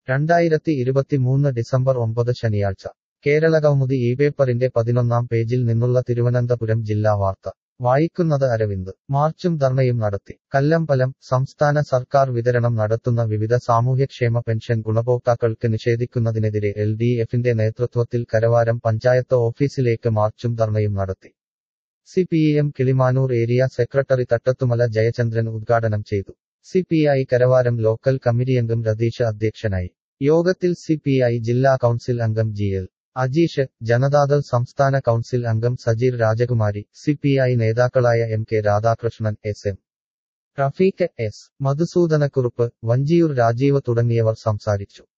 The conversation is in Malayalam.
രണ്ടായിരത്തി ഇരുപത്തിമൂന്ന് ഡിസംബർ ഒമ്പത് ശനിയാഴ്ച കേരളകൗമുദി ഈ പേപ്പറിന്റെ പതിനൊന്നാം പേജിൽ നിന്നുള്ള തിരുവനന്തപുരം ജില്ലാ വാർത്ത വായിക്കുന്നത് അരവിന്ദ് മാർച്ചും ധർണയും നടത്തി കല്ലമ്പലം സംസ്ഥാന സർക്കാർ വിതരണം നടത്തുന്ന വിവിധ സാമൂഹ്യക്ഷേമ പെൻഷൻ ഗുണഭോക്താക്കൾക്ക് നിഷേധിക്കുന്നതിനെതിരെ എൽ ഡി എഫിന്റെ നേതൃത്വത്തിൽ കരവാരം പഞ്ചായത്ത് ഓഫീസിലേക്ക് മാർച്ചും ധർണയും നടത്തി C P M Kilimanoor area secretary Thattathumala Jayachandran ഉദ്ഘാടനം ചെയ്തു C P I Karavaram local കമ്മിറ്റിയംഗം രതീഷ് അധ്യക്ഷനായി യോഗത്തിൽ സി പി ഐ ജില്ലാ കൗൺസിൽ അംഗം ജി എൽ അജീഷ് ജനതാദൾ സംസ്ഥാന കൗൺസിൽ അംഗം Sajeer Rajakumari C P I നേതാക്കളായ M K Radhakrishnan S M Rafeeq S Madhusoodanakkurup Vanchiyoor Rajeev തുടങ്ങിയവർ സംസാരിച്ചു